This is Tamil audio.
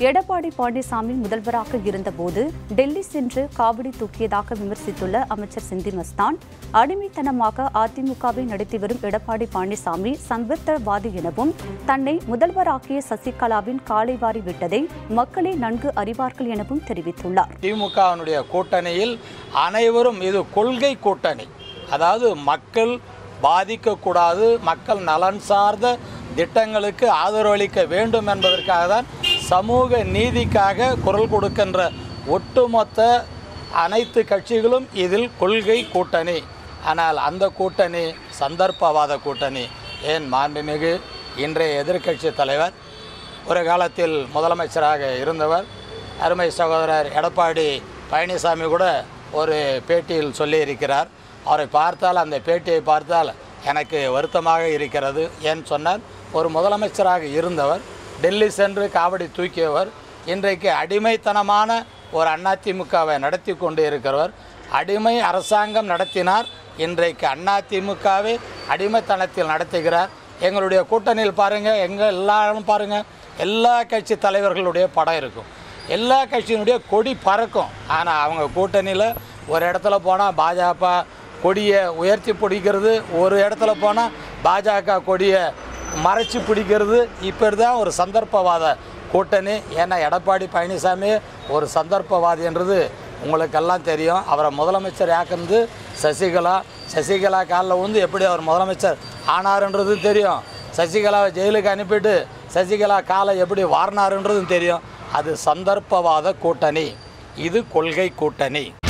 எடப்பாடி பழனிசாமி முதல்வராக இருந்தபோது டெல்லி சென்று காவடி தூக்கியதாக விமர்சித்துள்ள அமைச்சர் செந்தில் மஸ்தான் அடிமைத்தனமாக அதிமுகவை நடத்தி வரும் எடப்பாடி பழனிசாமி சம்பத்தவாதி எனவும் தன்னை முதல்வராக்கிய சசிகலாவின் காலை வாரி விட்டதை மக்களே நன்கு அறிவார்கள் எனவும் தெரிவித்துள்ளார் திமுகவினுடைய கூட்டணியில் அனைவரும் இது கொள்கை கூட்டணி அதாவது மக்கள் பாதிக்கக்கூடாது மக்கள் நலன் சார்ந்த திட்டங்களுக்கு ஆதரவளிக்க வேண்டும் என்பதற்காக தான் சமூக நீதிக்காக குரல் கொடுக்கின்ற ஒட்டுமொத்த அனைத்து கட்சிகளும் இதில் கொள்கை கூட்டணி ஆனால் அந்த கூட்டணி சந்தர்ப்பவாத கூட்டணி ஏன் மாண்புமிகு இன்றைய எதிர்க்கட்சி தலைவர் ஒரு காலத்தில் முதலமைச்சராக இருந்தவர் அருமை சகோதரர் எடப்பாடி பழனிசாமி கூட ஒரு பேட்டியில் சொல்லியிருக்கிறார் அவரை பார்த்தால் அந்த பேட்டியை பார்த்தால் எனக்கு வருத்தமாக இருக்கிறது ஏன் சொன்னால் ஒரு முதலமைச்சராக இருந்தவர் டெல்லி சென்று காவடி தூக்கியவர் இன்றைக்கு அடிமைத்தனமான ஒரு அதிமுகவை நடத்தி கொண்டு இருக்கிறவர் அடிமை அரசாங்கம் நடத்தினார் இன்றைக்கு அதிமுகவை அடிமைத்தனத்தில் நடத்துகிறார் எங்களுடைய கூட்டணியில் பாருங்கள் எங்கள் எல்லாரும் பாருங்கள் எல்லா கட்சி தலைவர்களுடைய படம் இருக்கும் எல்லா கட்சியினுடைய கொடி பறக்கும் ஆனால் அவங்க கூட்டணியில் ஒரு இடத்துல போனால் பாஜக கொடியை உயர்த்தி பிடிக்கிறது ஒரு இடத்துல போனால் பாஜக கொடியை மறைச்சி பிடிக்கிறது இப்போ தான் ஒரு சந்தர்ப்பவாத கூட்டணி ஏன்னா எடப்பாடி பழனிசாமி ஒரு சந்தர்ப்பவாதின்றது உங்களுக்கெல்லாம் தெரியும் அவரை முதலமைச்சர் யாக்குறது சசிகலா சசிகலா காலில் வந்து எப்படி அவர் முதலமைச்சர் ஆனாருன்றதும் தெரியும் சசிகலாவை ஜெயிலுக்கு அனுப்பிட்டு சசிகலா காலை எப்படி வாரினாருன்றதும் தெரியும் அது சந்தர்ப்பவாத கூட்டணி இது கொள்கை கூட்டணி